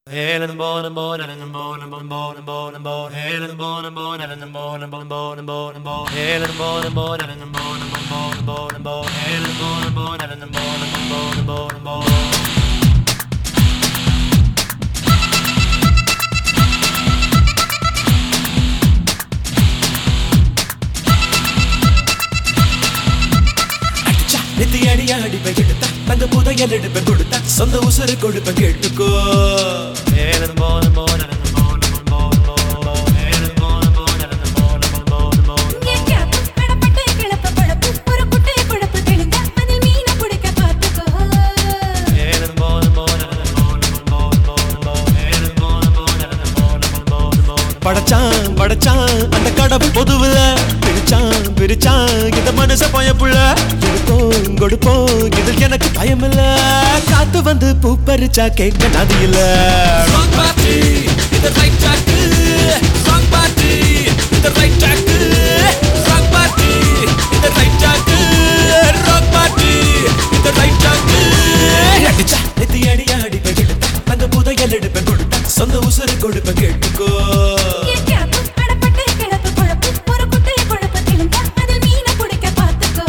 Helen born born and born born born born born Helen born born and born born born born born Helen born born and born born born born Helen born born and born born born born NITI அடி அடிப்பை எடுத்த தங்க புதையல் எடுப்பை கொடுத்த சொந்த உசுறு கொடுப்பை கேட்டுக்கோ Helen born born and born born born born Helen born born and born born born என் கேப்பு கடப்பட்டு கிளப்ப பழப்பு ஒரு குட்டைய குழப்பு தெளிந்த அதில் மீனை பிடிக்க பார்த்துக்கோ Helen born born and born born born born Helen born born and born born born படைச்சான் படைச்சான் அந்த கடவுள் பொதுவுல பிரிச்சான் பிரிச்சான் இந்த மனுஷ பயப்புள்ள கொடுப்போம் கொடுப்போம் இதில் எனக்கு பயமில்ல காத்து வந்து பூ பறிச்சா கேட்க நதி இல்ல Wrong party, the right track. Wrong party, the right track. Wrong party, the right track. Wrong party, the right track. அடிச்சா நித்தி அடி அடிப்பை எடுத்த தங்க புதையல் எடுப்பை கொடுத்த சொந்த உசுறு கொடுப்பை கேட்டுக்கோ என் கேப்பு கடப்பட்டு கிளப்ப பழப்பு ஒரு குட்டைய குழப்பு தெளிந்த அதில் மீனை பிடிக்க பார்த்துக்கோ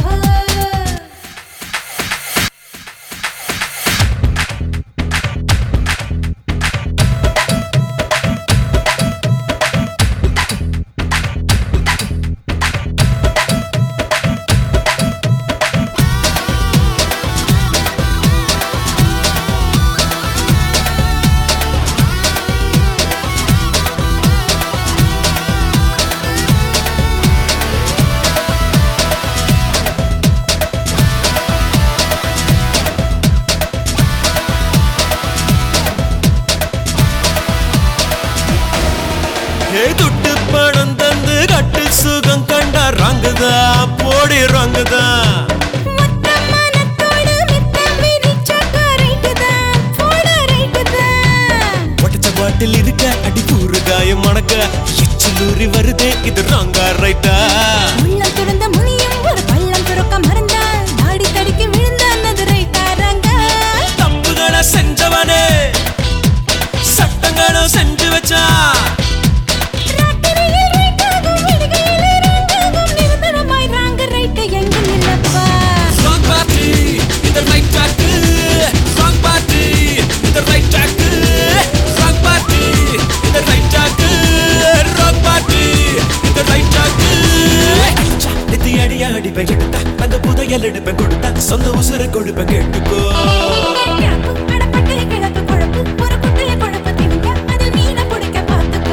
ஏ துட்டு பணம் தந்து கட்டு சுகம் கண்டா ரங்குதா போடி ரங்குதா மொத்த மனத்தோடு மித்தம் விரிச்சாக்கா ரைட்டுதான், போட ரைட்டுதான். ஒட்டச்ச பாட்டில் இருக்க அடி கூறு காயம் மணக்க எச்சிலூரி வருதே இது ராங்கா ரைட்டா உள்ளம் துறந்த முனியும் ஒரு பள்ளம் துறக்க மறந்தால், நாடி தடுக்கி விழுந்தான் அது ரைட்டாராங்க. தம்புகளை செஞ்சவனே சட்டங்களும் செஞ்சு வச்சா ராத்திரியில் ரைட்டாகும், விடுகையில் ரைட்டாகும், நிரந்தரமாய் ராங்க ரைட்டு எங்கும் இல்லப்பா. Wrong party, the right track. Wrong party, the right track. Wrong party, the right track. Wrong party, the right track. NITI அடி அடிப்பை எடுத்த அந்த புதையல் எடுப்பை கொடுத்த சொந்த உசுரை கொடுப்பை கேட்டுக்கோ என் கேப்பு அடப்பட்டு கிளப்பு குழப்பு, ஒரு குட்டைய குழப்பு தெளிந்த அதில் மீனை பிடிக்க பார்த்துக்கோ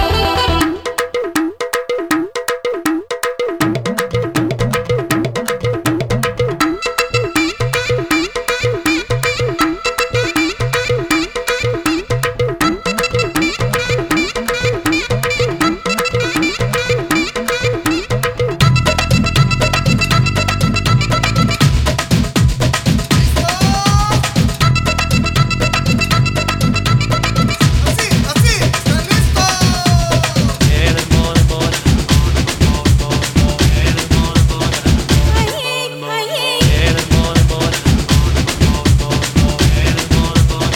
Así, así, ¿están listos? Helen born born born born born Helen born born ஐயே, ஐயே. Helen born born born born born Helen born born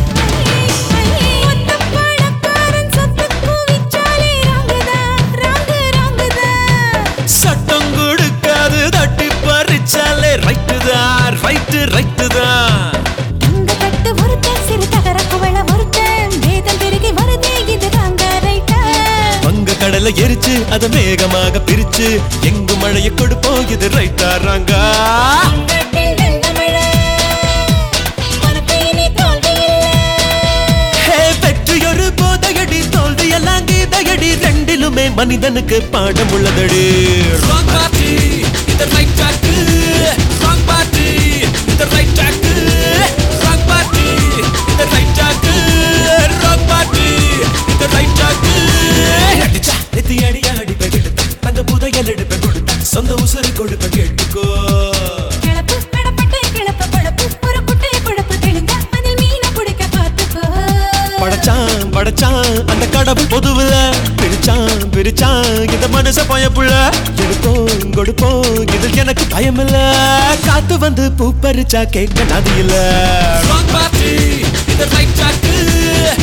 ஒத்த பணக்காரன் சொத்து குவிச்சாலே ராங்குதான், ராங்கு, ராங்குதான். சட்டம் கொடுக்காது தட்டி பறிச்சாலே ரைட்டு தான் ரைட்டு ரைட்டு தான் தங்க தட்டு ஒருத்தன், சிறு தகர குவளை ஒருத்தன். வேதம் பெருகி வருதே இது ராங்க ரைட்டா. வங்க கடலை எரிச்சு அத மேகமாக பிரிச்சு எங்கு மழைய கொடுப்போம் இது ரைட்டாராங்க அங்கத்தில் வெள்ள மழை. உனக்கு இனி தோல்வி இல்லை. வெற்றி ஒரு போதையடி தோல்வி எல்லாம் கீதையடி ரெண்டிலுமே மனிதனுக்கு பாடம் உள்ளதடி Wrong party, the right track. Wrong party, the right track. Wrong party, the right track. Wrong party, the right track. அடிச்சா நெத்தி அடி அடிப்பை எடுத்த தங்க புதையல் எடுப்பை கொடுத்த சொந்த உசுறு கொடுப்பை கேட்டுக்கோ கிளப்பு, கடப்பட்டு கிளப்ப பழப்பு, ஒரு குட்டைய குழப்பு தெளிந்த அதில் மீனை பிடிக்க பார்த்துக்கோ படைச்சான் படைச்சான் அந்த கடவுள் பொதுவுல பிரிச்சான் பிரிச்சான் இந்த மனுஷ பயப்புள்ள எடுப்போம் கொடுப்போம் இதில் எனக்கு பயமில்ல காத்து வந்து பூ பறிச்சா கேட்க நதி இல்ல Wrong party, the right track.